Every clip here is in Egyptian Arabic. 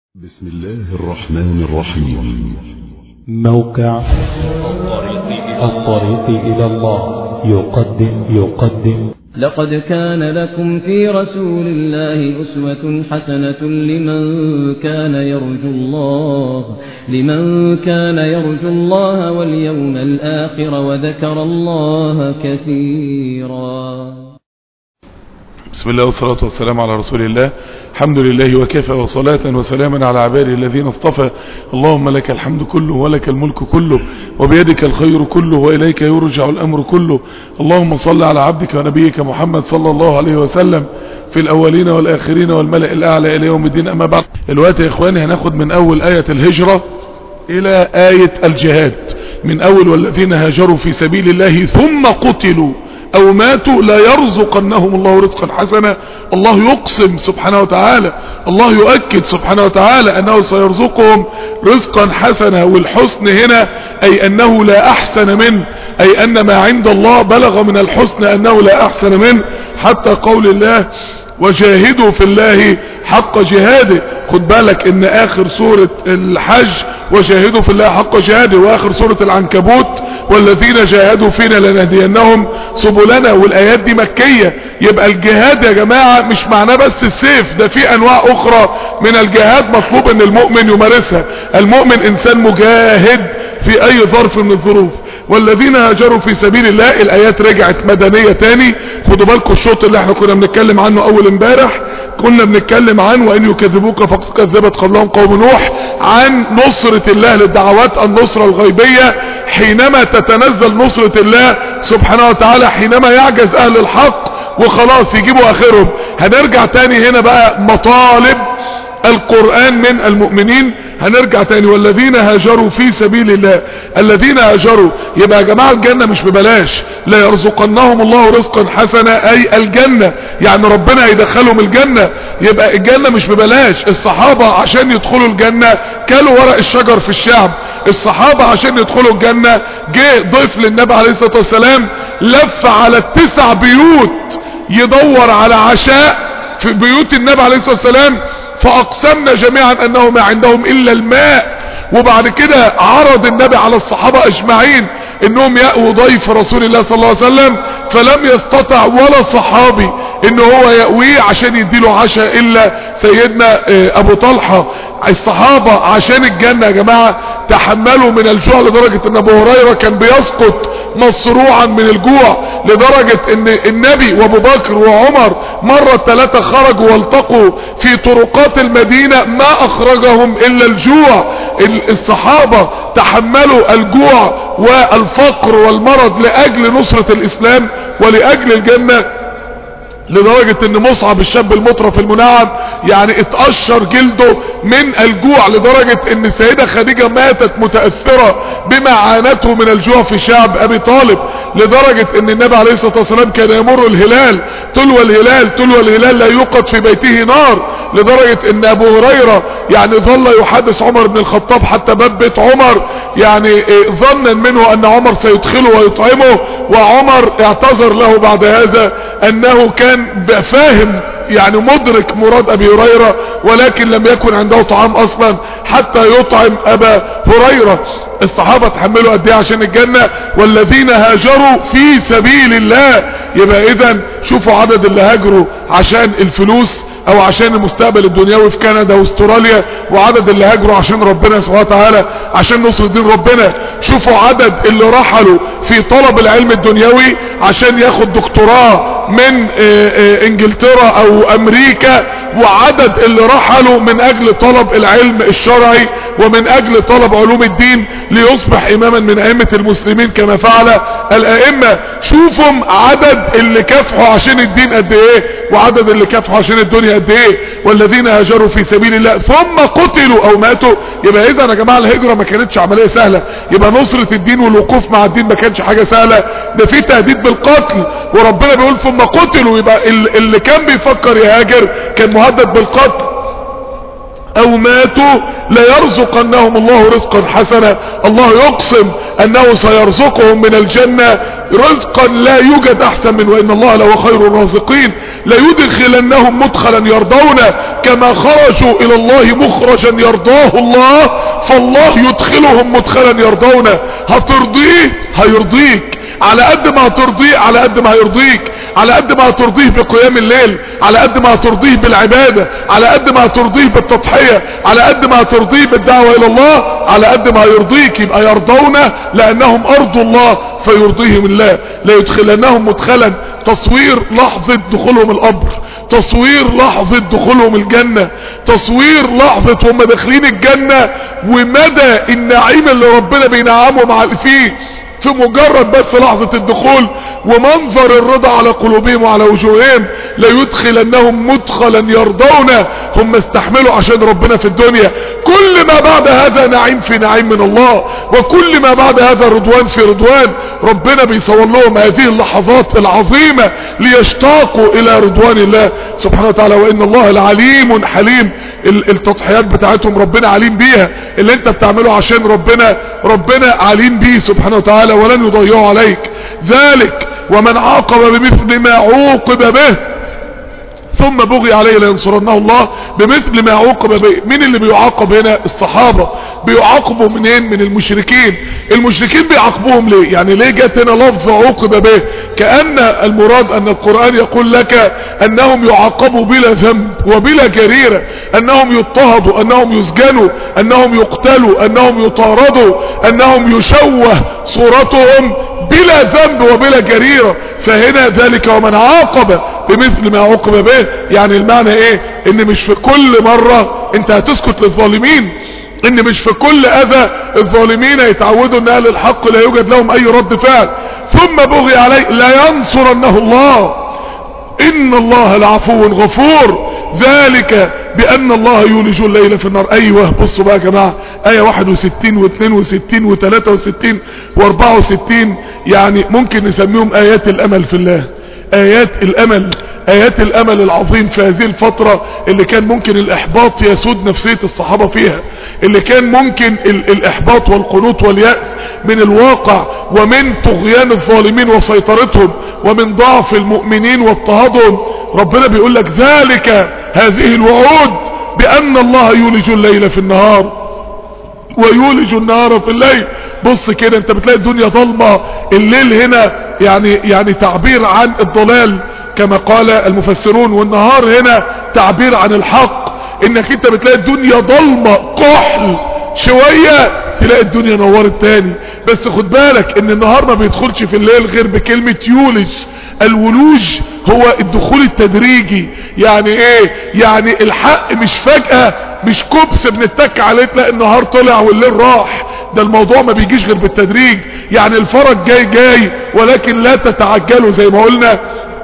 بسم الله الرحمن الرحيم موقع الطريق إلى الله يقدم يقدم لقد كان لكم في رسول الله أسوة حسنة لمن كان يرجو الله لمن كان يرجو الله واليوم الآخر وذكر الله كثيرا بسم الله والصلاة والسلام على رسول الله الحمد لله وكفى وصلاة وسلاما على عباده الذين اصطفى اللهم لك الحمد كله ولك الملك كله وبيدك الخير كله وإليك يرجع الأمر كله اللهم صل على عبدك ونبيك محمد صلى الله عليه وسلم في الأولين والآخرين والملأ الأعلى إلى يوم الدين أما بعد الوقت يا إخواني هناخد من أول آية الهجرة إلى آية الجهاد من أول والذين هاجروا في سبيل الله ثم قتلوا او ماتوا لا يرزقنهم الله رزقا حسنا الله يقسم سبحانه وتعالى الله يؤكد سبحانه وتعالى انه سيرزقهم رزقا حسنا والحسن هنا اي انه لا احسن منه اي ان ما عند الله بلغ من الحسن انه لا احسن منه حتى قول الله وجاهدوا في الله حق جهاده خد بالك ان اخر سورة الحج وجاهدوا في الله حق جهاده واخر سورة العنكبوت والذين جاهدوا فينا لنهدينهم سبلنا والايات دي مكية يبقى الجهاد يا جماعة مش معناه بس السيف ده في انواع اخرى من الجهاد مطلوب ان المؤمن يمارسها المؤمن انسان مجاهد في اي ظرف من الظروف والذين هاجروا في سبيل الله الايات رجعت مدنية تاني خدوا بالكم الشوط اللي احنا كنا بنتكلم عنه اول امبارح كنا بنتكلم عن وان يكذبوك فقد كذبت قبلهم قوم نوح عن نصرة الله للدعوات النصرة الغيبية حينما تتنزل نصرة الله سبحانه وتعالى حينما يعجز اهل الحق وخلاص يجيبوا اخرهم هنرجع تاني هنا بقى مطالب القرآن من المؤمنين هنرجع تاني والذين هاجروا في سبيل الله الذين هاجروا يبقى يا جماعة الجنة مش ببلاش لا يرزقنهم الله رزقا حسنا اي الجنة يعني ربنا هيدخلهم الجنة يبقى الجنة مش ببلاش الصحابة عشان يدخلوا الجنة كلوا ورق الشجر في الشعب الصحابة عشان يدخلوا الجنة جه ضيف للنبي عليه الصلاة والسلام لف على التسع بيوت يدور على عشاء في بيوت النبي عليه الصلاة والسلام فاقسمنا جميعا انه ما عندهم الا الماء وبعد كده عرض النبي على الصحابة اجمعين انهم يأووا ضيف رسول الله صلى الله عليه وسلم فلم يستطع ولا صحابي ان هو يأويه عشان يديله عشاء الا سيدنا ابو طلحة الصحابة عشان الجنة يا جماعة تحملوا من الجوع لدرجة ان ابو هريرة كان بيسقط مصروعا من الجوع لدرجة ان النبي وابو بكر وعمر مرة ثلاثة خرجوا والتقوا في طرقات المدينة ما اخرجهم الا الجوع الصحابة تحملوا الجوع والفقر والمرض لاجل نصرة الاسلام ولاجل الجنة لدرجة ان مصعب الشاب المطرف المنعم يعني اتقشر جلده من الجوع لدرجة ان السيدة خديجة ماتت متأثرة بما عانته من الجوع في شعب ابي طالب لدرجة ان النبي عليه الصلاة والسلام كان يمر الهلال تلو الهلال تلو الهلال لا يوقد في بيته نار لدرجة ان ابو هريرة يعني ظل يحدث عمر بن الخطاب حتى باب بيت عمر يعني ظنا منه ان عمر سيدخله ويطعمه وعمر اعتذر له بعد هذا انه كان فاهم يعني مدرك مراد ابي هريرة ولكن لم يكن عنده طعام اصلا حتى يطعم ابا هريرة الصحابة تحملوا قد ايه عشان الجنة والذين هاجروا في سبيل الله يبقى اذا شوفوا عدد اللي هاجروا عشان الفلوس او عشان المستقبل الدنيوي في كندا واستراليا وعدد اللي هاجروا عشان ربنا سبحانه وتعالى عشان نصر دين ربنا شوفوا عدد اللي رحلوا في طلب العلم الدنيوي عشان ياخد دكتوراه من انجلترا او امريكا وعدد اللي رحلوا من اجل طلب العلم الشرعي ومن اجل طلب علوم الدين ليصبح اماما من ائمة المسلمين كما فعل الائمة شوفوا عدد اللي كافحوا عشان الدين قد ايه وعدد اللي كافحوا عشان الدنيا قد ايه والذين هاجروا في سبيل الله ثم قتلوا او ماتوا يبقى اذا يا جماعة الهجرة ما كانتش عملية سهلة يبقى نصرة الدين والوقوف مع الدين ما كانش حاجة سهلة ده في تهديد بالقتل وربنا بيقول ثم قتلوا يبقى اللي كان بيفكر يهاجر كان مهدد بالقتل او ماتوا ليرزقنهم الله رزقا حسنا الله يقسم انه سيرزقهم من الجنة رزقا لا يوجد احسن من وان الله لهو خير الرازقين ليدخلنهم مدخلا يرضونه كما خرجوا الى الله مخرجا يرضاه الله فالله يدخلهم مدخلا يرضونه هترضيه هيرضيك على قد ما هترضيه على قد ما هيرضيك على قد ما هترضيه بقيام الليل على قد ما هترضيه بالعبادة على قد ما هترضيه بالتضحية على قد ما هترضيه بالدعوة الى الله على قد ما هيرضيك يبقى يرضونه لانهم ارض الله فيرضيهم الله لا يدخلنهم مدخلا تصوير لحظة دخولهم القبر تصوير لحظة دخولهم الجنة تصوير لحظة هم داخلين الجنة ومدى النعيم اللي ربنا بينعمهم على فيه في مجرد بس لحظة الدخول ومنظر الرضا على قلوبهم وعلى وجوههم ليدخلنهم مدخلا يرضونه هم استحملوا عشان ربنا في الدنيا كل ما بعد هذا نعيم في نعيم من الله وكل ما بعد هذا رضوان في رضوان ربنا بيصور لهم هذه اللحظات العظيمة ليشتاقوا الى رضوان الله سبحانه وتعالى وان الله العليم حليم التضحيات بتاعتهم ربنا عليم بيها اللي انت بتعمله عشان ربنا ربنا عليم بيه سبحانه وتعالى ولن يضيعوا عليك ذلك ومن عاقب بمثل ما عوقب به ثم بغي عليه لينصرنه الله بمثل ما عوقب به مين اللي بيعاقب هنا الصحابة بيعاقبوا منين من المشركين المشركين بيعاقبوهم ليه يعني ليه جت هنا لفظ عوقب به كأن المراد ان القرآن يقول لك انهم يعاقبوا بلا ذنب وبلا جريرة انهم يضطهدوا انهم يسجنوا انهم يقتلوا انهم يطاردوا انهم يشوه صورتهم بلا ذنب وبلا جريرة فهنا ذلك ومن عاقب بمثل ما عوقب به يعني المعنى ايه ان مش في كل مرة انت هتسكت للظالمين ان مش في كل اذى الظالمين يتعودوا ان اهل الحق لا يوجد لهم اي رد فعل ثم بغي عليه لا ينصرنه الله ان الله لعفو غفور ذلك بان الله يولج الليل في النار ايوه بصوا بقى يا جماعه ايه 61 و62 و63 و64 يعني ممكن نسميهم ايات الامل في الله ايات الامل ايات الامل العظيم في هذه الفترة اللي كان ممكن الاحباط يسود نفسية الصحابة فيها اللي كان ممكن ال الاحباط والقنوط واليأس من الواقع ومن طغيان الظالمين وسيطرتهم ومن ضعف المؤمنين واضطهادهم ربنا بيقول لك ذلك هذه الوعود بان الله يولج الليل في النهار ويولج النهار في الليل بص كده انت بتلاقي الدنيا ظلمة الليل هنا يعني يعني تعبير عن الضلال كما قال المفسرون والنهار هنا تعبير عن الحق انك انت بتلاقي الدنيا ضلمة كحل شوية تلاقي الدنيا نورت تاني بس خد بالك ان النهار ما بيدخلش في الليل غير بكلمة يولج الولوج هو الدخول التدريجي يعني ايه يعني الحق مش فجأة مش كبس بنتك عليه تلاقي النهار طلع والليل راح ده الموضوع ما بيجيش غير بالتدريج يعني الفرج جاي جاي ولكن لا تتعجلوا زي ما قلنا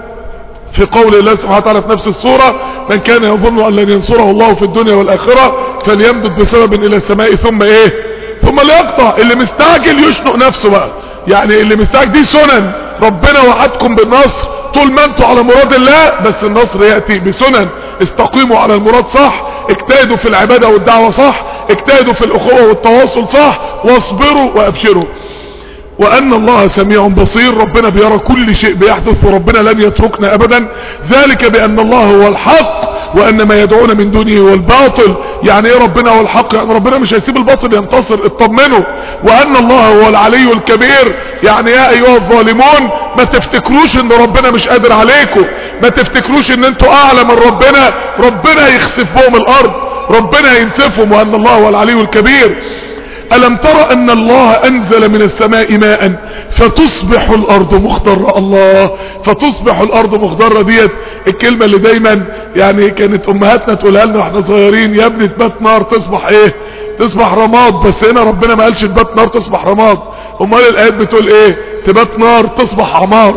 في قول الله سبحانه وتعالى في نفس السورة من كان يظن ان لن ينصره الله في الدنيا والاخرة فليمدد بسبب الى السماء ثم ايه ثم ليقطع اللي مستعجل يشنق نفسه بقى يعني اللي مستعجل دي سنن ربنا وعدكم بالنصر طول ما انتوا على مراد الله بس النصر يأتي بسنن استقيموا على المراد صح اجتهدوا في العبادة والدعوة صح اجتهدوا في الاخوة والتواصل صح واصبروا وابشروا وان الله سميع بصير ربنا بيرى كل شيء بيحدث وربنا لن يتركنا ابدا ذلك بان الله هو الحق وان ما يدعون من دونه هو الباطل يعني ايه ربنا هو الحق يعني ربنا مش هيسيب الباطل ينتصر اطمنوا وان الله هو العلي الكبير يعني يا ايها الظالمون ما تفتكروش ان ربنا مش قادر عليكم ما تفتكروش ان انتوا اعلى من ربنا ربنا يخسف بهم الارض ربنا ينسفهم وان الله هو العلي الكبير ألم ترى أن الله أنزل من السماء ماء فتصبح الأرض مخضرة الله فتصبح الأرض مخضرة ديت الكلمة اللي دايما يعني كانت أمهاتنا تقولها لنا واحنا صغيرين يا ابني تبات نار تصبح ايه تصبح رماد بس هنا ربنا ما قالش تبات نار تصبح رماد امال الآيات بتقول ايه تبات نار تصبح عمار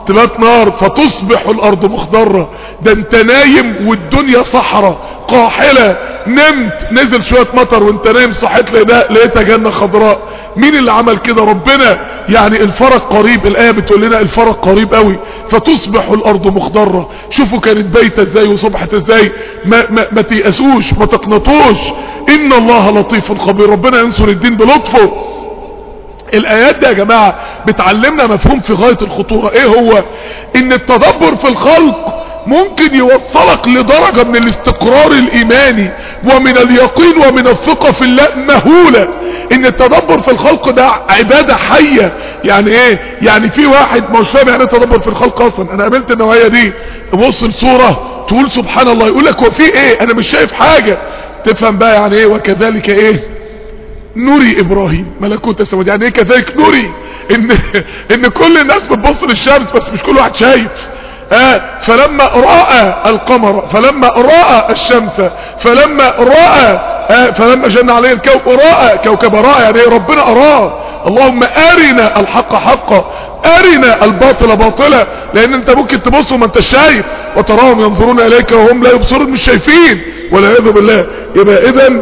تبات نار فتصبح الارض مخضرة ده انت نايم والدنيا صحراء قاحلة نمت نزل شوية مطر وانت نايم صحيت لقيتها جنة خضراء مين اللي عمل كده ربنا يعني الفرق قريب الايه بتقول لنا الفرق قريب قوي فتصبح الارض مخضرة شوفوا كانت بايته ازاي وصبحت ازاي ما, ما, ما تيأسوش ما تقنطوش ان الله لطيف خبير ربنا ينصر الدين بلطفه الايات دي يا جماعة بتعلمنا مفهوم في غاية الخطورة ايه هو ان التدبر في الخلق ممكن يوصلك لدرجة من الاستقرار الايماني ومن اليقين ومن الثقة في الله مهولة ان التدبر في الخلق ده عبادة حية يعني ايه يعني في واحد مش فاهم يعني التدبر في الخلق اصلا انا قابلت النوعية دي تبص لصورة تقول سبحان الله يقول لك هو في ايه انا مش شايف حاجة تفهم بقى يعني ايه وكذلك ايه نوري ابراهيم ملكوت السماوات يعني ايه كذلك نوري ان ان كل الناس بتبص للشمس بس مش كل واحد شايف آه فلما رأى القمر فلما رأى الشمس فلما رأى آه فلما جن عليه الكوكب رأى كوكب رأى يعني ربنا أراه اللهم أرنا الحق حقا أرنا الباطل باطلا لأن أنت ممكن تبص وما أنت شايف وتراهم ينظرون إليك وهم لا يبصرون مش شايفين والعياذ بالله يبقى إذا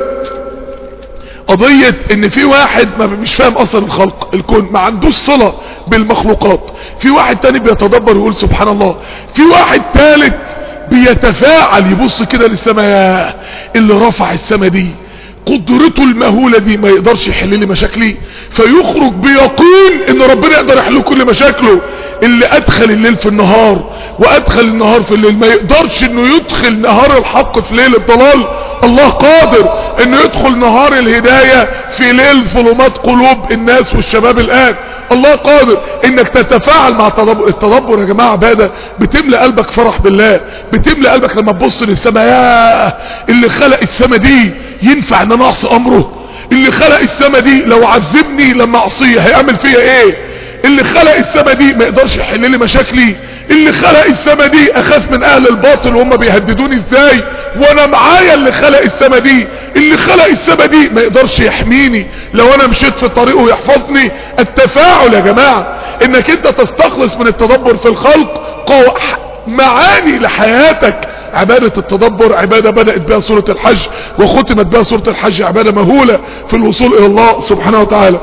قضية ان في واحد ما مش فاهم اصلا الخلق الكون ما عندوش صلة بالمخلوقات في واحد تاني بيتدبر ويقول سبحان الله في واحد تالت بيتفاعل يبص كده للسماء اللي رفع السماء دي قدرته المهولة دي ما يقدرش يحل لي مشاكلي فيخرج بيقين ان ربنا يقدر يحل كل مشاكله اللي ادخل الليل في النهار وادخل النهار في الليل ما يقدرش انه يدخل نهار الحق في ليل الضلال الله قادر انه يدخل نهار الهداية في ليل ظلمات قلوب الناس والشباب الان الله قادر انك تتفاعل مع التدبر التدبر يا جماعة عبادة بتملى قلبك فرح بالله بتملى قلبك لما تبص للسماء ياه اللي خلق السماء دي ينفع ان انا اعصي امره اللي خلق السماء دي لو عذبني لما اعصيه هيعمل فيا ايه اللي خلق السماء دي ما يقدرش يحل لي مشاكلي اللي خلق السماء دي اخاف من اهل الباطل وهم بيهددوني ازاي وانا معايا اللي خلق السماء دي اللي خلق السماء دي ما يقدرش يحميني لو انا مشيت في طريقه ويحفظني التفاعل يا جماعة انك انت تستخلص من التدبر في الخلق قو... معاني لحياتك عبادة التدبر عبادة بدأت بها سورة الحج وختمت بها سورة الحج عبادة مهولة في الوصول الى الله سبحانه وتعالى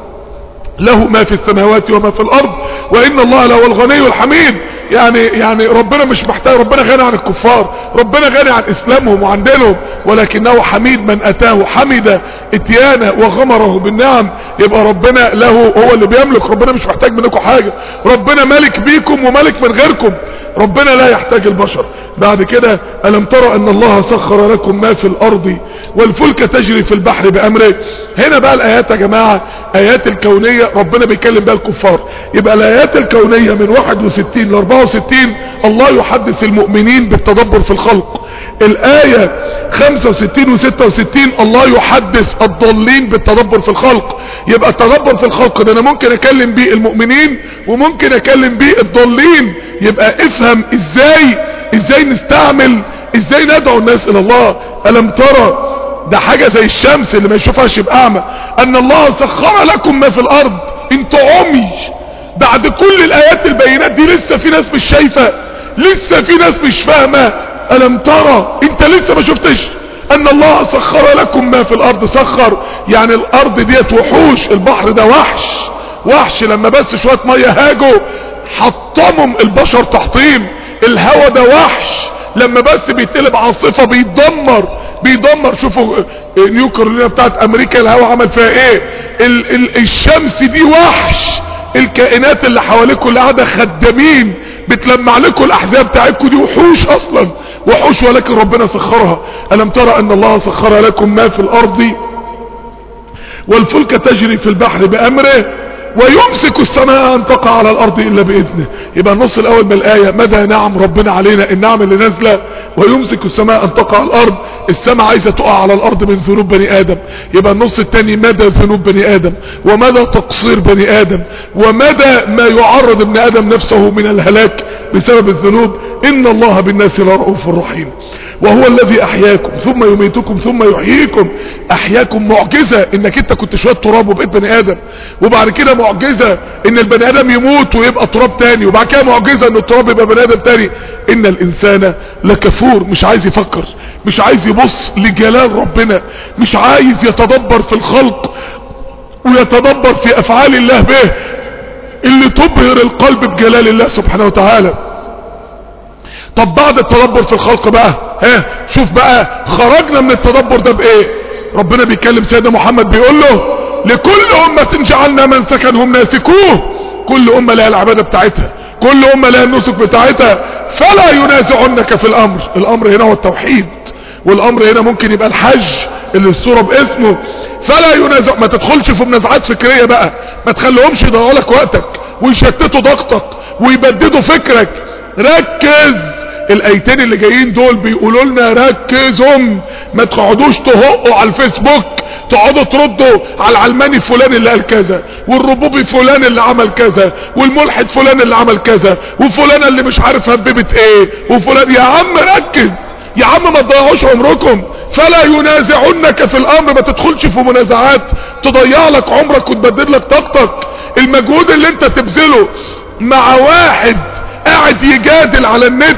له ما في السماوات وما في الارض وان الله له الغني الحميد يعني يعني ربنا مش محتاج ربنا غني عن الكفار ربنا غني عن اسلامهم وعن دينهم ولكنه حميد من اتاه حمد اتيانا وغمره بالنعم يبقى ربنا له هو اللي بيملك ربنا مش محتاج منكم حاجة ربنا ملك بيكم وملك من غيركم ربنا لا يحتاج البشر بعد كده ألم ترى أن الله سخر لكم ما في الأرض والفلك تجري في البحر بأمره هنا بقى الآيات يا جماعة آيات الكونية ربنا بيكلم بها الكفار يبقى الآيات الكونية من 61 ل 64 الله يحدث المؤمنين بالتدبر في الخلق الآية 65 و 66 الله يحدث الضالين بالتدبر في الخلق يبقى التدبر في الخلق ده انا ممكن اكلم بيه المؤمنين وممكن اكلم بيه الضالين يبقى افهم ازاي ازاي نستعمل ازاي ندعو الناس الى الله الم ترى ده حاجة زي الشمس اللي ما يشوفهاش يبقى اعمى ان الله سخر لكم ما في الارض انتوا عمي بعد كل الايات البينات دي لسه في ناس مش شايفة لسه في ناس مش فاهمة الم ترى انت لسه ما شفتش ان الله سخر لكم ما في الارض سخر يعني الارض ديت وحوش البحر ده وحش وحش لما بس شوية مية هاجوا حطمهم البشر تحطيم الهوا ده وحش لما بس بيتقلب عاصفة بيدمر بيدمر شوفوا نيو كارولينا بتاعت امريكا الهوا عمل فيها ايه ال ال الشمس دي وحش الكائنات اللي حواليكم اللي قاعده خدامين بتلمع لكم الاحزاب بتاعتكم دي وحوش اصلا وحوش ولكن ربنا سخرها الم ترى ان الله سخر لكم ما في الارض والفلك تجري في البحر بامره ويمسك السماء ان تقع على الارض الا باذنه يبقى النص الاول من الايه مدى نعم ربنا علينا النعم اللي نازله ويمسك السماء ان تقع على الارض السماء عايزه تقع على الارض من ذنوب بني ادم يبقى النص الثاني مدى ذنوب بني ادم ومدى تقصير بني ادم ومدى ما يعرض ابن ادم نفسه من الهلاك بسبب الذنوب ان الله بالناس لرؤوف رحيم وهو الذي احياكم ثم يميتكم ثم يحييكم احياكم معجزة انك انت كنت شوية تراب وبقيت بني ادم وبعد كده معجزة ان البني ادم يموت ويبقى تراب تاني وبعد كده معجزة ان التراب يبقى بني ادم تاني ان الانسان لكفور مش عايز يفكر مش عايز يبص لجلال ربنا مش عايز يتدبر في الخلق ويتدبر في افعال الله به اللي تبهر القلب بجلال الله سبحانه وتعالى طب بعد التدبر في الخلق بقى ها شوف بقى خرجنا من التدبر ده بايه ربنا بيتكلم سيدنا محمد بيقول له لكل امة جعلنا من سكنهم ناسكوه كل امة لها العبادة بتاعتها كل امة لها النسك بتاعتها فلا ينازعنك في الامر الامر هنا هو التوحيد والامر هنا ممكن يبقى الحج اللي الصورة باسمه فلا ينازع ما تدخلش في منازعات فكرية بقى ما تخليهمش يضيعوا لك وقتك ويشتتوا ضغطك ويبددوا فكرك ركز الايتين اللي جايين دول بيقولوا لنا ركزهم ما تقعدوش تهقوا على الفيسبوك تقعدوا تردوا على العلماني فلان اللي قال كذا والربوبي فلان اللي عمل كذا والملحد فلان اللي عمل كذا وفلان اللي مش عارف هببت ايه وفلان يا عم ركز يا عم ما تضيعوش عمركم فلا ينازعنك في الامر ما تدخلش في منازعات تضيع لك عمرك وتبدد لك طاقتك المجهود اللي انت تبذله مع واحد قاعد يجادل على النت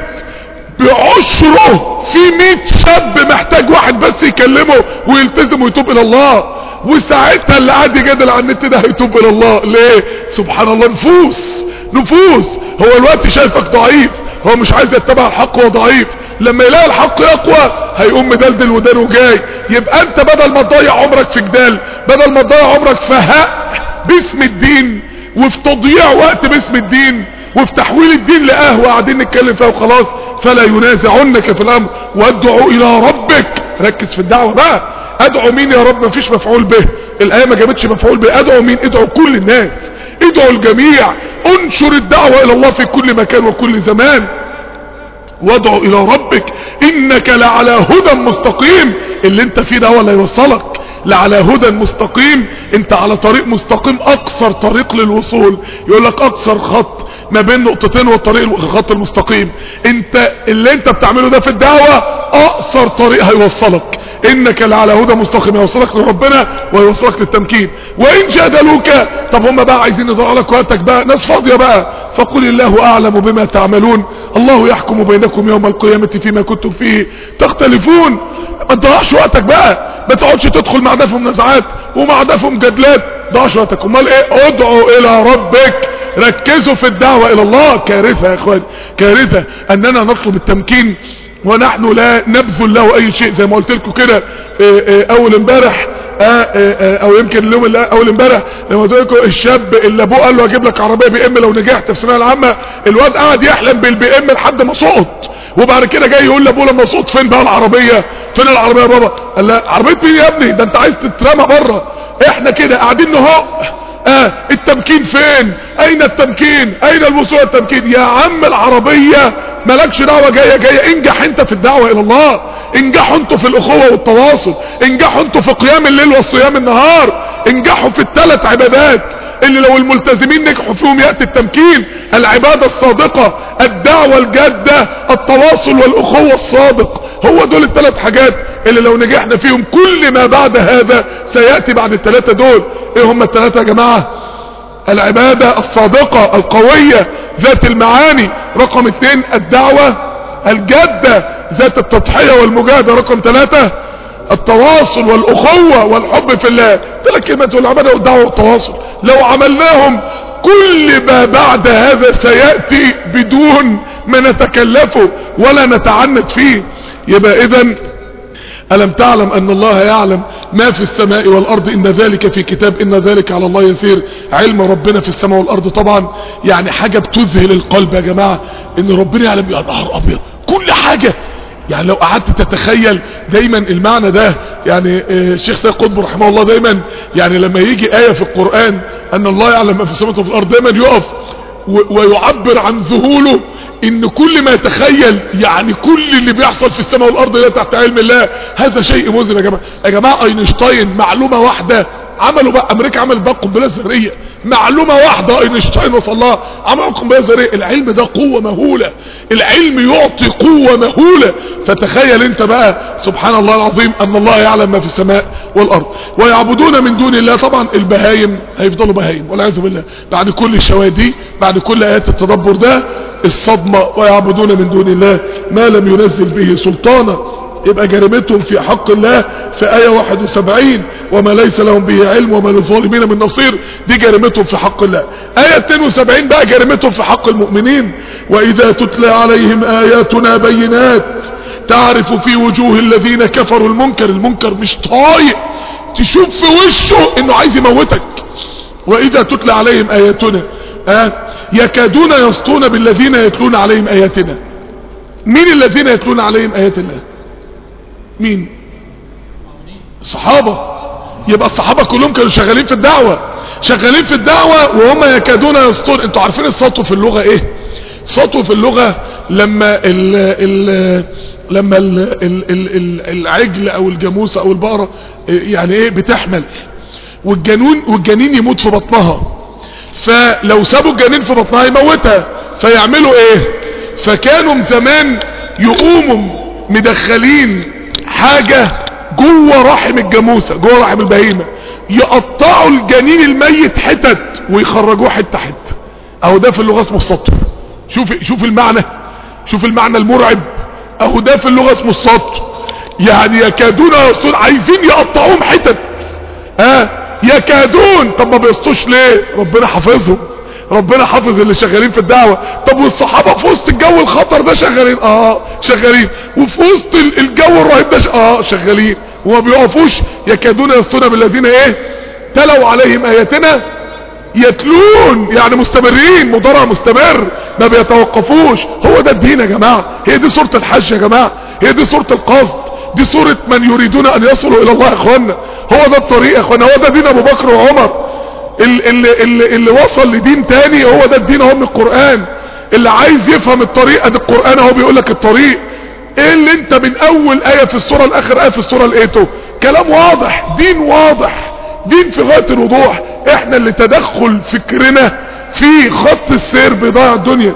بعشره في مئة شاب محتاج واحد بس يكلمه ويلتزم ويتوب الى الله وساعتها اللي قاعد يجادل على النت ده هيتوب الى الله ليه سبحان الله نفوس نفوس هو الوقت شايفك ضعيف هو مش عايز يتبع الحق هو ضعيف لما يلاقي الحق يقوى هيقوم مدلدل ودانه جاي يبقى انت بدل ما تضيع عمرك في جدال بدل ما تضيع عمرك في هق باسم الدين وفي تضييع وقت باسم الدين وفي تحويل الدين لقهوة قاعدين نتكلم فيها وخلاص فلا ينازعنك في الامر وادعوا الى ربك ركز في الدعوة بقى ادعو مين يا رب مفيش مفعول به الايه ما جابتش مفعول به ادعو مين ادعو كل الناس ادعو الجميع انشر الدعوة الى الله في كل مكان وكل زمان وادعو الى ربك انك لعلى هدى مستقيم اللي انت فيه ده هو اللي هيوصلك لعلى هدى مستقيم انت على طريق مستقيم اقصر طريق للوصول يقول لك اقصر خط ما بين نقطتين والطريق الخط المستقيم انت اللي انت بتعمله ده في الدعوة اقصر طريق هيوصلك انك لعلى هدى مستقيم يوصلك لربنا ويوصلك للتمكين وان جادلوك طب هم بقى عايزين يضيعوا لك وقتك بقى ناس فاضيه بقى فقل الله اعلم بما تعملون الله يحكم بينكم يوم القيامه فيما كنتم فيه تختلفون ما تضيعش وقتك بقى ما تقعدش تدخل مع ده في منازعات ومع ده في مجادلات ضيعش وقتك امال ايه ادعوا الى ربك ركزوا في الدعوه الى الله كارثه يا اخواني كارثه اننا نطلب التمكين ونحن لا نبذل له اي شيء زي ما قلت لكم كده اول امبارح او يمكن اليوم اللي اول امبارح لما قلت لكم الشاب اللي ابوه قال له اجيب لك عربيه بي ام لو نجحت في الثانويه العامه الواد قعد يحلم بالبي ام لحد ما سقط وبعد كده جاي يقول لابوه لما سقط فين بقى العربيه فين العربيه يا بابا قال لا عربيه مين يا ابني ده انت عايز تترمى بره احنا كده قاعدين نهق اه التمكين فين اين التمكين اين الوصول التمكين يا عم العربية مالكش دعوة جاية جاية انجح انت في الدعوة الى الله انجحوا انتوا في الاخوة والتواصل انجحوا انتوا في قيام الليل وصيام النهار انجحوا في الثلاث عبادات اللي لو الملتزمين نجحوا فيهم يأتي التمكين العبادة الصادقة الدعوة الجادة التواصل والاخوة الصادق هو دول الثلاث حاجات اللي لو نجحنا فيهم كل ما بعد هذا سيأتي بعد الثلاثة دول ايه هم الثلاثة يا جماعة العبادة الصادقة القوية ذات المعاني رقم اثنين الدعوة الجادة ذات التضحية والمجاهدة رقم ثلاثة التواصل والاخوة والحب في الله ثلاث كلمات والعبادة والدعوة والتواصل لو عملناهم كل ما بعد هذا سيأتي بدون ما نتكلفه ولا نتعنت فيه يبقى اذا ألم تعلم أن الله يعلم ما في السماء والأرض إن ذلك في كتاب إن ذلك على الله يسير علم ربنا في السماء والأرض طبعا يعني حاجة بتذهل القلب يا جماعة إن ربنا يعلم يا نهار أبيض كل حاجة يعني لو قعدت تتخيل دايما المعنى ده يعني الشيخ سيد قطب رحمه الله دايما يعني لما يجي آية في القرآن أن الله يعلم ما في السماء وفي الأرض دايما يقف ويعبر عن ذهوله ان كل ما يتخيل يعني كل اللي بيحصل في السماء والارض ده تحت علم الله هذا شيء مذهل يا جماعه يا جماعه اينشتاين معلومه واحده عملوا بقى امريكا عملت بقى قنبله ذريه معلومه واحده اينشتاين وصل لها عملوا قنبله ذريه العلم ده قوه مهوله العلم يعطي قوه مهوله فتخيل انت بقى سبحان الله العظيم ان الله يعلم ما في السماء والارض ويعبدون من دون الله طبعا البهايم هيفضلوا بهايم والعياذ بالله بعد كل الشواهد دي بعد كل ايات التدبر ده الصدمه ويعبدون من دون الله ما لم ينزل به سلطانا يبقى جريمتهم في حق الله في آية 71 وما ليس لهم به علم وما للظالمين من نصير دي جريمتهم في حق الله آية 72 بقى جريمتهم في حق المؤمنين وإذا تتلى عليهم آياتنا بينات تعرف في وجوه الذين كفروا المنكر المنكر مش طايق تشوف في وشه انه عايز يموتك وإذا تتلى عليهم آياتنا آه يكادون يسطون بالذين يتلون عليهم آياتنا مين الذين يتلون عليهم آيات الله مين الصحابة يبقى الصحابة كلهم كانوا شغالين في الدعوة شغالين في الدعوة وهم يكادون يسطون انتوا عارفين السطو في اللغة ايه سطو في اللغة لما ال ال لما ال ال ال ال العجل او الجاموسة او البقرة يعني ايه بتحمل والجنون والجنين يموت في بطنها فلو سابوا الجنين في بطنها يموتها فيعملوا ايه فكانوا زمان يقوموا مدخلين حاجة جوه رحم الجاموسة جوه رحم البهيمة يقطعوا الجنين الميت حتت ويخرجوه حتة حتة اهو ده في اللغة اسمه السطر شوف شوف المعنى شوف المعنى المرعب اهو ده في اللغة اسمه السطر يعني يكادون يسطون عايزين يقطعوهم حتت ها آه يكادون طب ما بيسطوش ليه ربنا حافظهم ربنا حافظ اللي شغالين في الدعوة طب والصحابة في وسط الجو الخطر ده شغالين اه شغالين وفي وسط الجو الرهيب ده اه شغالين وما بيقفوش يكادون يسطون بالذين ايه تلوا عليهم اياتنا يتلون يعني مستمرين مضارع مستمر ما بيتوقفوش هو ده الدين يا جماعة هي دي سورة الحج يا جماعة هي دي سورة القصد دي سورة من يريدون ان يصلوا الى الله يا اخوانا هو ده الطريق يا اخوانا هو ده دين ابو بكر وعمر اللي, اللي, اللي, اللي وصل لدين تاني هو ده الدين هو من القرآن اللي عايز يفهم الطريقة دي القرآن هو بيقول لك الطريق ايه اللي انت من اول اية في السورة الاخر اية في السورة لقيته كلام واضح دين واضح دين في غاية الوضوح احنا اللي تدخل فكرنا في خط السير بيضيع الدنيا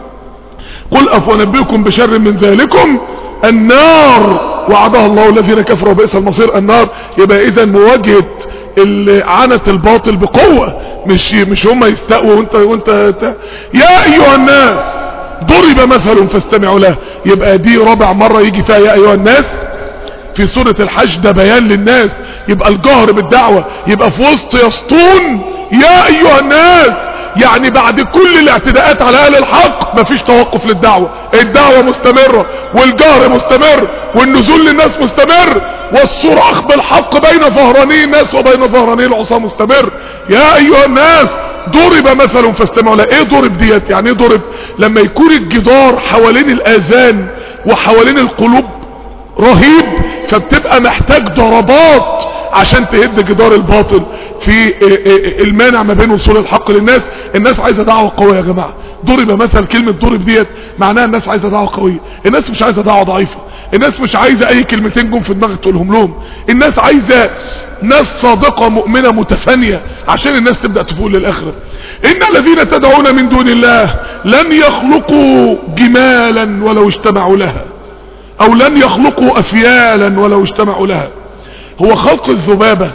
قل افنبئكم بشر من ذلكم النار وعدها الله الذين كفروا بئس المصير النار يبقى اذا مواجهة عنت الباطل بقوة مش مش هم يستقوا وانت وانت يا ايها الناس ضرب مثل فاستمعوا له يبقى دي رابع مرة يجي فيها يا ايها الناس في سورة الحج ده بيان للناس يبقى الجهر بالدعوة يبقى في وسط يسطون يا ايها الناس يعني بعد كل الاعتداءات على اهل الحق مفيش توقف للدعوة الدعوة مستمرة والجهر مستمر والنزول للناس مستمر والصراخ بالحق بين ظهراني الناس وبين ظهراني العصا مستمر يا ايها الناس ضرب مثل فاستمعوا له ايه ضرب ديت يعني ايه ضرب لما يكون الجدار حوالين الاذان وحوالين القلوب رهيب فبتبقى محتاج ضربات عشان تهد جدار الباطل في المانع ما بين وصول الحق للناس الناس عايزة دعوة قوية يا جماعة ضرب مثل كلمة ضرب ديت معناها الناس عايزة دعوة قوية الناس مش عايزة دعوة ضعيفة الناس مش عايزة اي كلمتين جم في دماغك تقولهم لهم الناس عايزة ناس صادقة مؤمنة متفانية عشان الناس تبدأ تفوق للآخرة إن الذين تدعون من دون الله لن يخلقوا جمالا ولو اجتمعوا لها او لن يخلقوا افيالا ولو اجتمعوا لها هو خلق الذبابة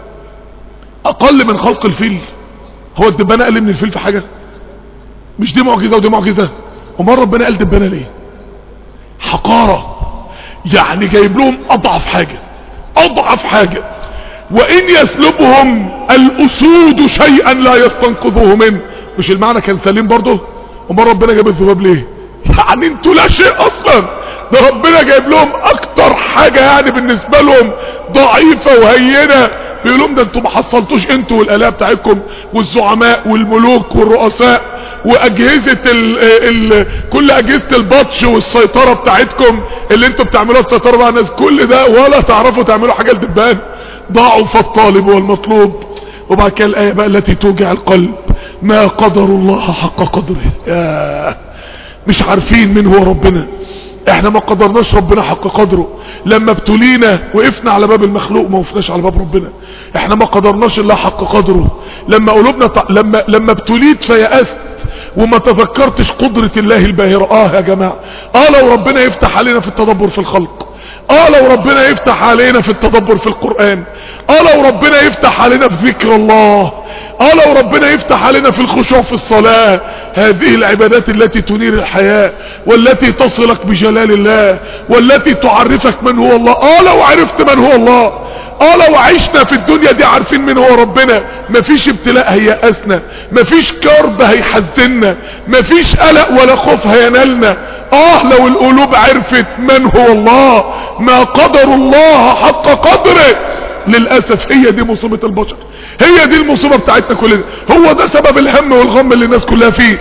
اقل من خلق الفيل هو الدبانة اقل من الفيل في حاجة مش دي معجزة ودي معجزة امال ربنا قال دبانة ليه حقارة يعني جايب لهم اضعف حاجة اضعف حاجة وان يسلبهم الاسود شيئا لا يستنقذوه منه مش المعنى كان سليم برضه امال ربنا جاب الذباب ليه يعني انتوا لا شيء اصلا ده ربنا جايب لهم اكتر حاجة يعني بالنسبة لهم ضعيفة وهينة بيقول لهم ده انتوا ما حصلتوش انتوا والالهه بتاعتكم والزعماء والملوك والرؤساء واجهزة ال ال كل اجهزة البطش والسيطرة بتاعتكم اللي انتوا بتعملوها السيطرة بقى الناس كل ده ولا تعرفوا تعملوا حاجة لدبان ضعف الطالب والمطلوب وبعد كده الايه بقى التي توجع القلب ما قدر الله حق قدره ياه مش عارفين مين هو ربنا احنا ما قدرناش ربنا حق قدره لما ابتلينا وقفنا على باب المخلوق ما وقفناش على باب ربنا احنا ما قدرناش الله حق قدره لما قلوبنا ط... لما لما ابتليت فيأست وما تذكرتش قدرة الله الباهرة اه يا جماعة اه لو ربنا يفتح علينا في التدبر في الخلق اه لو ربنا يفتح علينا في التدبر في القرآن اه لو ربنا يفتح علينا في ذكر الله اه لو ربنا يفتح علينا في الخشوع في الصلاة هذه العبادات التي تنير الحياة والتي تصلك بجلال الله والتي تعرفك من هو الله اه لو عرفت من هو الله اه لو عشنا في الدنيا دي عارفين من هو ربنا مفيش ابتلاء هيأسنا مفيش كرب هيحزننا مفيش قلق ولا خوف هينالنا اه لو القلوب عرفت من هو الله ما قدر الله حق قدره للأسف هي دي مصيبة البشر هي دي المصيبة بتاعتنا كلنا هو ده سبب الهم والغم اللي الناس كلها فيه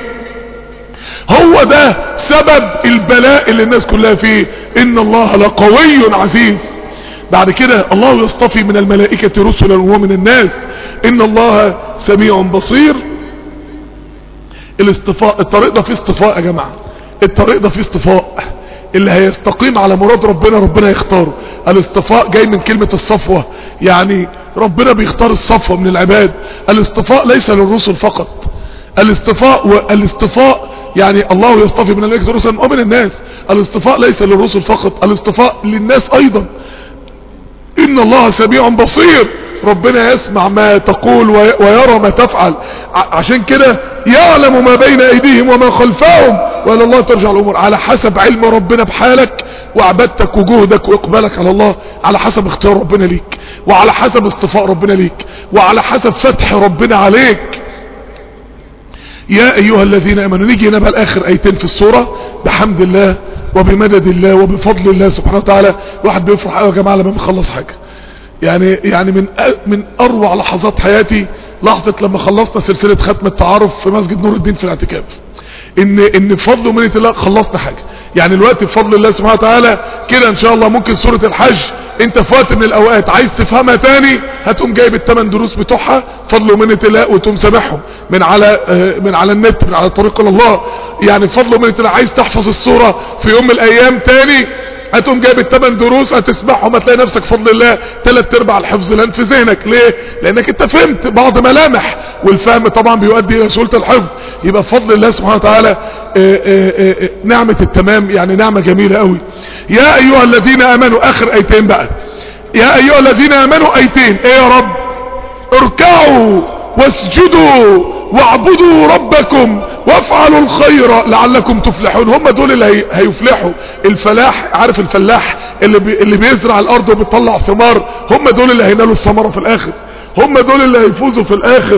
هو ده سبب البلاء اللي الناس كلها فيه ان الله لقوي عزيز بعد كده الله يصطفي من الملائكة رسلا ومن الناس ان الله سميع بصير الاصطفاء الطريق ده فيه اصطفاء يا جماعة الطريق ده فيه اصطفاء اللي هيستقيم على مراد ربنا ربنا يختاره الاصطفاء جاي من كلمة الصفوة يعني ربنا بيختار الصفوة من العباد الاصطفاء ليس للرسل فقط الاصطفاء والاصطفاء يعني الله يصطفي من الملائكة رسلا ومن الناس الاصطفاء ليس للرسل فقط الاصطفاء للناس ايضا ان الله سميع بصير ربنا يسمع ما تقول ويرى ما تفعل عشان كده يعلم ما بين ايديهم وما خلفهم والى الله ترجع الامور على حسب علم ربنا بحالك وعبادتك وجهدك واقبالك على الله على حسب اختيار ربنا ليك وعلى حسب اصطفاء ربنا ليك وعلى حسب فتح ربنا عليك يا ايها الذين امنوا نيجي هنا بقى الاخر ايتين في السورة بحمد الله وبمدد الله وبفضل الله سبحانه وتعالى الواحد بيفرح قوي يا جماعه لما بيخلص حاجه يعني يعني من من اروع لحظات حياتي لحظه لما خلصنا سلسله ختم التعارف في مسجد نور الدين في الاعتكاف ان ان بفضل ومنه الله خلصنا حاجه يعني الوقت بفضل الله سبحانه وتعالى كده ان شاء الله ممكن سوره الحج انت في وقت من الاوقات عايز تفهمها تاني هتقوم جايب الثمان دروس بتوعها فضل ومنه الله وتقوم سامعهم من على من على النت من على طريق الله يعني فضل ومنه الله عايز تحفظ السوره في يوم من الايام تاني هتقوم جايب الثمان دروس هتسمعهم هتلاقي نفسك بفضل الله ثلاث ارباع الحفظ الان في ذهنك ليه لانك انت فهمت بعض ملامح والفهم طبعا بيؤدي الى سهوله الحفظ يبقى بفضل الله سبحانه وتعالى آآ آآ نعمه التمام يعني نعمه جميله قوي يا ايها الذين امنوا اخر ايتين بقى يا ايها الذين امنوا ايتين ايه يا رب اركعوا واسجدوا واعبدوا ربكم وافعلوا الخير لعلكم تفلحون هم دول اللي هي هيفلحوا الفلاح عارف الفلاح اللي بي اللي بيزرع الارض وبيطلع ثمار هم دول اللي هينالوا الثمره في الاخر هم دول اللي هيفوزوا في الاخر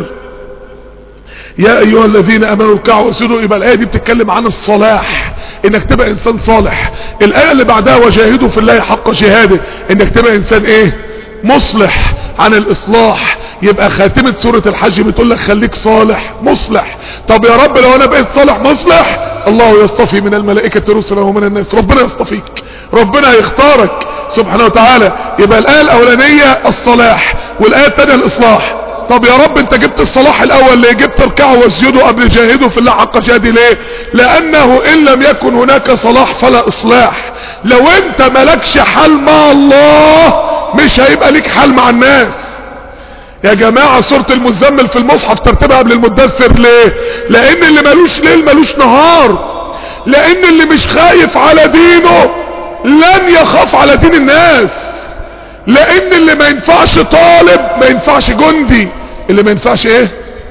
يا ايها الذين امنوا اركعوا واسجدوا يبقى الايه دي بتتكلم عن الصلاح انك تبقى انسان صالح الايه اللي بعدها وجاهدوا في الله حق جهاده انك تبقى انسان ايه مصلح عن الاصلاح يبقى خاتمة سورة الحج بتقول لك خليك صالح مصلح طب يا رب لو انا بقيت صالح مصلح الله يصطفي من الملائكة رسلا ومن الناس ربنا يصطفيك ربنا هيختارك سبحانه وتعالى يبقى الآية الاولانية الصلاح والآية الثانية الاصلاح طب يا رب انت جبت الصلاح الاول ليه جبت اركعوا واسجدوا قبل جاهدوا في الله حق جهادي ليه لانه ان لم يكن هناك صلاح فلا اصلاح لو انت ملكش حال مع الله مش هيبقى ليك حال مع الناس يا جماعة سورة المزمل في المصحف ترتيبها قبل المدثر ليه لان اللي ملوش ليل ملوش نهار لان اللي مش خايف على دينه لن يخاف على دين الناس لان اللي ما ينفعش طالب ما ينفعش جندي اللي ما ينفعش ايه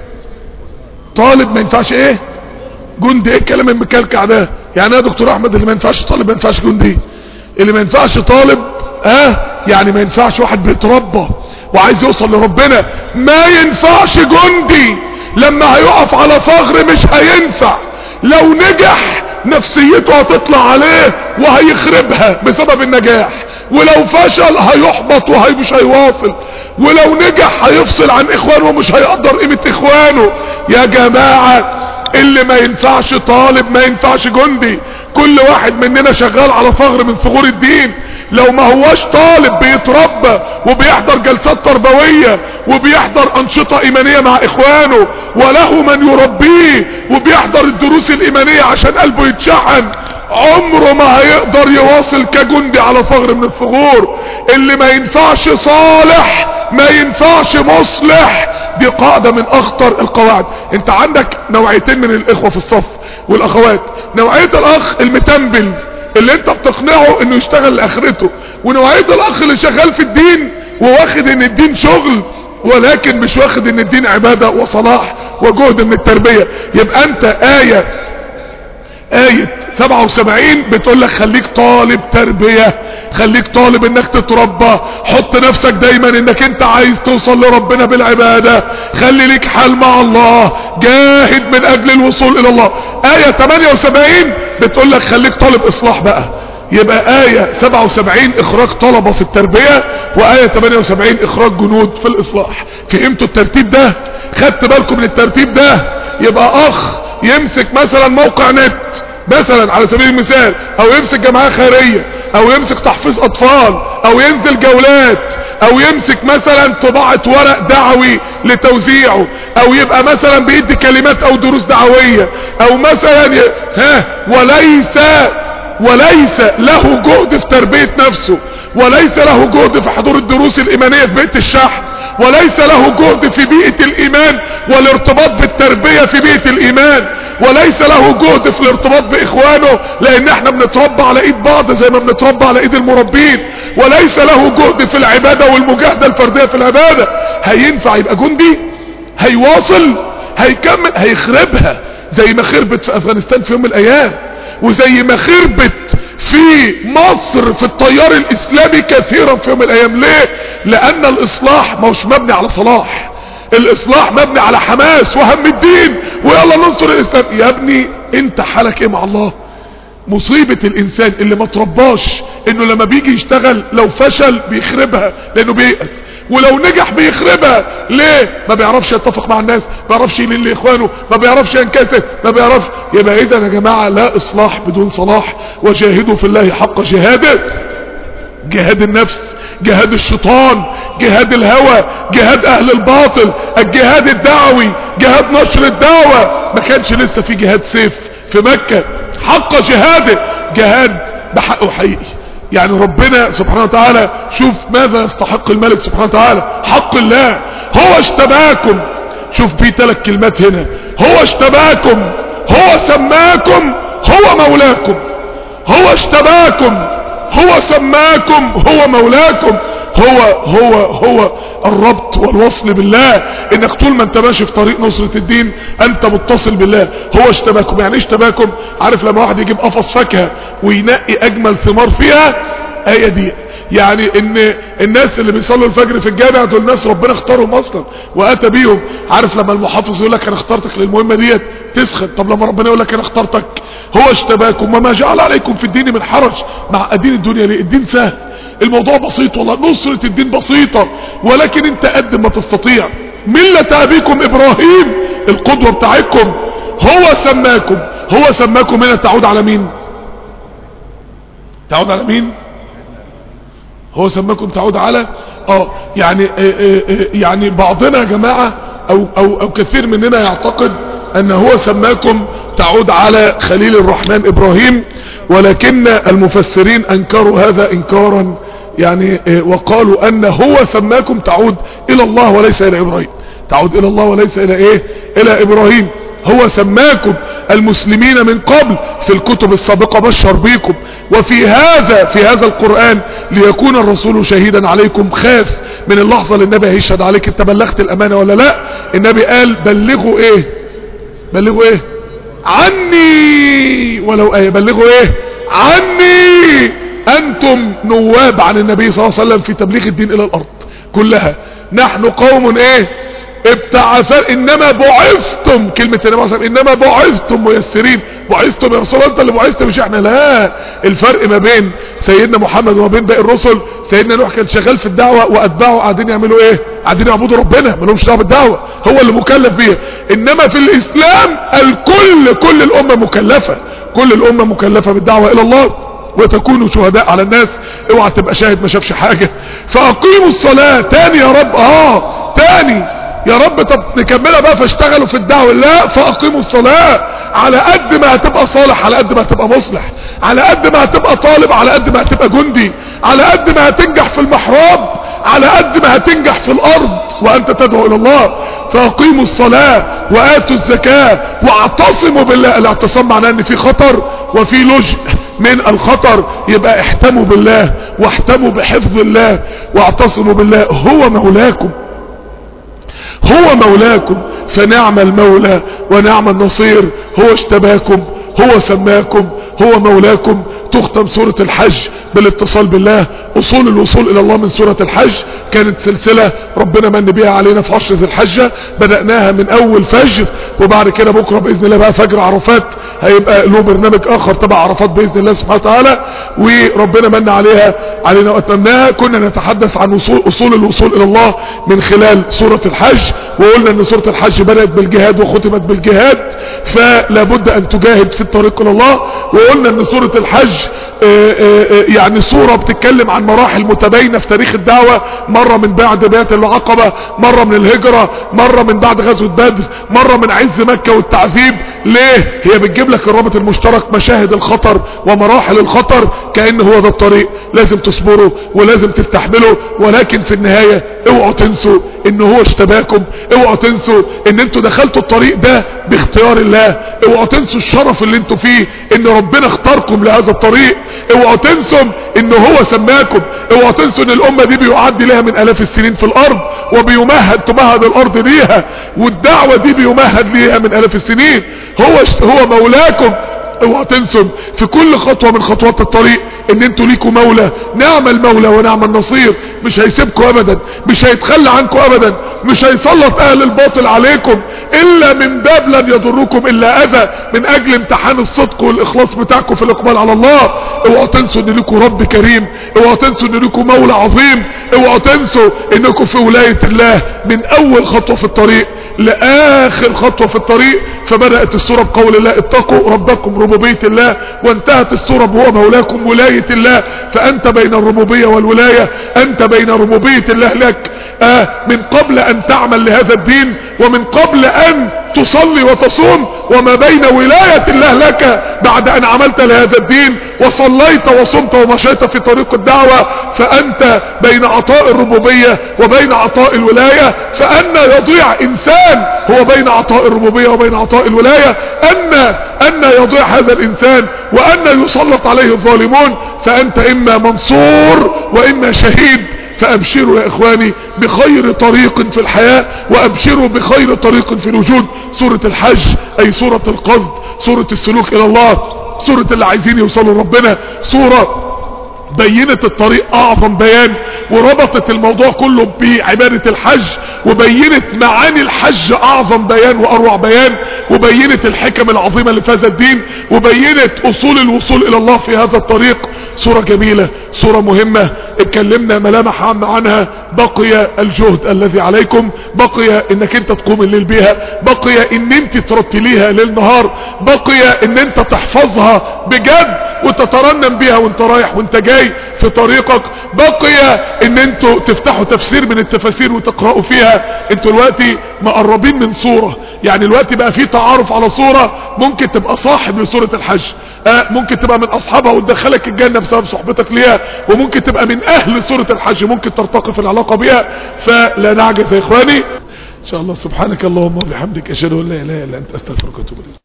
طالب ما ينفعش ايه جندي ايه الكلام المكلكع ده يعني يا دكتور احمد اللي ما ينفعش طالب ما ينفعش جندي اللي ما ينفعش طالب اه يعني ما ينفعش واحد بيتربى وعايز يوصل لربنا ما ينفعش جندي لما هيقف على ثغر مش هينفع لو نجح نفسيته هتطلع عليه وهيخربها بسبب النجاح ولو فشل هيحبط ومش هيواصل ولو نجح هيفصل عن اخوانه ومش هيقدر قيمة اخوانه يا جماعة اللي ما ينفعش طالب ما ينفعش جندي كل واحد مننا شغال على ثغر من ثغور الدين لو ما هواش طالب بيتربى وبيحضر جلسات تربوية وبيحضر انشطة ايمانية مع اخوانه وله من يربيه وبيحضر الدروس الايمانية عشان قلبه يتشحن عمره ما هيقدر يواصل كجندي على ثغر من الثغور اللي ما ينفعش صالح ما ينفعش مصلح دي قاعدة من اخطر القواعد انت عندك نوعيتين من الاخوة في الصف والاخوات نوعية الاخ المتنبل اللي انت بتقنعه انه يشتغل لاخرته ونوعية الاخ اللي شغال في الدين وواخد ان الدين شغل ولكن مش واخد ان الدين عبادة وصلاح وجهد من التربية يبقى انت آية آية 77 بتقول لك خليك طالب تربية خليك طالب انك تتربى حط نفسك دايما انك انت عايز توصل لربنا بالعبادة خلي ليك حال مع الله جاهد من اجل الوصول الى الله آية 78 بتقول لك خليك طالب اصلاح بقى يبقى آية 77 اخراج طلبة في التربية وآية 78 اخراج جنود في الاصلاح فهمتوا الترتيب ده خدت بالكم من الترتيب ده يبقى اخ يمسك مثلا موقع نت مثلا على سبيل المثال او يمسك جمعية خيرية او يمسك تحفيظ اطفال او ينزل جولات او يمسك مثلا طباعة ورق دعوي لتوزيعه او يبقى مثلا بيدي كلمات او دروس دعوية او مثلا ي... ها وليس وليس له جهد في تربية نفسه وليس له جهد في حضور الدروس الايمانية في بيئة الشحن وليس له جهد في بيئة الايمان والارتباط بالتربية في بيئة الايمان وليس له جهد في الارتباط باخوانه لان احنا بنتربى على ايد بعض زي ما بنتربى على ايد المربين وليس له جهد في العبادة والمجاهدة الفردية في العبادة هينفع يبقى جندي هيواصل هيكمل هيخربها زي ما خربت في افغانستان في يوم من الايام وزي ما خربت في مصر في التيار الاسلامي كثيرا في يوم من الايام ليه لان الاصلاح مش مبني على صلاح الاصلاح مبني على حماس وهم الدين ويلا ننصر الاسلام يا ابني انت حالك ايه مع الله مصيبة الانسان اللي ما ترباش انه لما بيجي يشتغل لو فشل بيخربها لانه بييأس ولو نجح بيخربها ليه ما بيعرفش يتفق مع الناس ما بيعرفش يلين لاخوانه ما بيعرفش ينكسر ما بيعرفش يبقى اذا يا جماعة لا اصلاح بدون صلاح وجاهدوا في الله حق جهاده جهاد النفس جهاد الشيطان جهاد الهوى جهاد اهل الباطل الجهاد الدعوي جهاد نشر الدعوة ما كانش لسه في جهاد سيف في مكة حق جهاده جهاد بحقه حقيقي يعني ربنا سبحانه وتعالى شوف ماذا يستحق الملك سبحانه وتعالى حق الله هو اشتباكم شوف في ثلاث كلمات هنا هو اشتباكم هو سماكم هو مولاكم هو اشتباكم هو سماكم هو مولاكم هو هو هو الربط والوصل بالله انك طول ما انت ماشي في طريق نصرة الدين انت متصل بالله هو اشتباكم يعني ايش اشتباكم عارف لما واحد يجيب قفص فاكهة وينقي اجمل ثمار فيها ايه دي يعني ان الناس اللي بيصلوا الفجر في الجامع دول ناس ربنا اختارهم اصلا واتى بيهم عارف لما المحافظ يقول لك انا اخترتك للمهمه ديت تسخن طب لما ربنا يقول لك انا اخترتك هو اشتباكم وما جعل عليكم في الدين من حرج مع دين الدنيا ليه الدين سهل الموضوع بسيط والله نصرة الدين بسيطة ولكن انت قد ما تستطيع ملة ابيكم ابراهيم القدوة بتاعتكم هو سماكم هو سماكم هنا تعود على مين تعود على مين هو سماكم تعود على اه يعني اه اه اه يعني بعضنا يا جماعة او, او, او كثير مننا يعتقد ان هو سماكم تعود على خليل الرحمن ابراهيم ولكن المفسرين انكروا هذا انكارا يعني وقالوا ان هو سماكم تعود الى الله وليس الى ابراهيم تعود الى الله وليس الى ايه الى ابراهيم هو سماكم المسلمين من قبل في الكتب السابقة بشر بيكم وفي هذا في هذا القرآن ليكون الرسول شهيدا عليكم خاف من اللحظة اللي النبي هيشهد عليك انت بلغت الامانة ولا لا النبي قال بلغوا ايه بلغوا ايه عني ولو ايه بلغوا ايه عني انتم نواب عن النبي صلى الله عليه وسلم في تبليغ الدين الى الارض كلها نحن قوم ايه ابتعث انما بعثتم كلمة النبي عليه الصلاة انما بعثتم ميسرين بعثتم يا رسول الله انت اللي بعثت مش احنا لا الفرق ما بين سيدنا محمد وما بين باقي الرسل سيدنا نوح كان شغال في الدعوة واتباعه قاعدين يعملوا ايه قاعدين يعبدوا ربنا ما لهمش دعوه بالدعوه هو اللي مكلف بيها انما في الاسلام الكل كل الامه مكلفه كل الامه مكلفه بالدعوه الى الله وتكونوا شهداء على الناس اوعى تبقى شاهد ما شافش حاجه فاقيموا الصلاه تاني يا رب اه تاني يا رب طب نكملها بقى فاشتغلوا في الدعوه لا فاقيموا الصلاه على قد ما هتبقى صالح على قد ما هتبقى مصلح على قد ما هتبقى طالب على قد ما هتبقى جندي على قد ما هتنجح في المحراب على قد ما هتنجح في الارض وانت تدعو الى الله فاقيموا الصلاة واتوا الزكاة واعتصموا بالله الاعتصام معناه ان في خطر وفي لجء من الخطر يبقى احتموا بالله واحتموا بحفظ الله واعتصموا بالله هو مولاكم هو مولاكم فنعم المولى ونعم النصير هو اشتباكم هو سماكم هو مولاكم تختم سورة الحج بالاتصال بالله اصول الوصول الى الله من سورة الحج كانت سلسلة ربنا من بيها علينا في عشر ذي الحجة بدأناها من اول فجر وبعد كده بكرة باذن الله بقى فجر عرفات هيبقى له برنامج اخر تبع عرفات باذن الله سبحانه وتعالى وربنا من عليها علينا واتممناها كنا نتحدث عن وصول اصول الوصول الى الله من خلال سورة الحج وقلنا ان سورة الحج بدأت بالجهاد وختمت بالجهاد فلا بد ان تجاهد في الطريق الى الله وقلنا ان سورة الحج آآ آآ يعني سورة بتتكلم عن مراحل متباينة في تاريخ الدعوة مرة من بعد بيات العقبة مرة من الهجرة مرة من بعد غزوة بدر مرة من عز مكة والتعذيب ليه هي بتجيب لك الرابط المشترك مشاهد الخطر ومراحل الخطر كأن هو ده الطريق لازم تصبروا ولازم تستحملوا ولكن في النهاية اوعوا تنسوا ان هو اشتباكم اوعوا تنسوا ان انتوا دخلتوا الطريق ده باختيار الله اوعوا تنسوا الشرف اللي انتوا فيه ان ربنا اختاركم لهذا الطريق اوعوا تنسوا ان هو سماكم اوعوا تنسوا ان الامة دي بيعدي لها من الاف السنين في الارض وبيمهد تمهد الارض ليها والدعوة دي بيمهد ليها من الاف السنين هو هو مولاكم اوعوا تنسوا في كل خطوة من خطوات الطريق ان انتوا ليكوا مولى نعم المولى ونعم النصير مش هيسيبكم ابدا مش هيتخلى عنكم ابدا مش هيسلط اهل الباطل عليكم الا من باب لن يضركم الا اذى من اجل امتحان الصدق والاخلاص بتاعكم في الاقبال على الله اوعوا تنسوا ان ليكوا رب كريم اوعوا تنسوا ان ليكوا مولى عظيم اوعوا تنسوا انكم في ولاية الله من اول خطوة في الطريق لاخر خطوة في الطريق فبدأت السورة بقول الله اتقوا ربكم ربوبية الله وانتهت السورة بهو مولاكم ولاية الله فانت بين الربوبية والولاية انت بين ربوبية الله لك آه من قبل ان تعمل لهذا الدين ومن قبل ان تصلي وتصوم وما بين ولاية الله لك بعد ان عملت لهذا الدين وصليت وصمت ومشيت في طريق الدعوة فانت بين عطاء الربوبية وبين عطاء الولاية فان يضيع انسان هو بين عطاء الربوبية وبين عطاء الولاية ان ان يضيع هذا الانسان وان يسلط عليه الظالمون فانت اما منصور واما شهيد فابشروا يا اخواني بخير طريق في الحياة وابشروا بخير طريق في الوجود سورة الحج اي سورة القصد سورة السلوك الى الله سورة اللي عايزين يوصلوا ربنا سورة بينت الطريق اعظم بيان وربطت الموضوع كله بعبادة الحج وبينت معاني الحج اعظم بيان واروع بيان وبينت الحكم العظيمة اللي في هذا الدين وبينت اصول الوصول الى الله في هذا الطريق صورة جميلة صورة مهمة اتكلمنا ملامح عامة عنها بقي الجهد الذي عليكم بقي انك انت تقوم الليل بيها بقي ان انت ترتليها ليل نهار بقي ان انت تحفظها بجد وتترنم بيها وانت رايح وانت جاي في طريقك بقي ان انتوا تفتحوا تفسير من التفاسير وتقرأوا فيها انتوا دلوقتي مقربين من صورة يعني دلوقتي بقى في تعارف على صورة ممكن تبقى صاحب لسورة الحج آه ممكن تبقى من اصحابها وتدخلك الجنة بسبب صحبتك ليها وممكن تبقى من اهل سورة الحج ممكن ترتقي في العلاقة بها فلا نعجز يا اخواني ان شاء الله سبحانك اللهم وبحمدك اشهد ان لا اله الا انت استغفرك واتوب اليك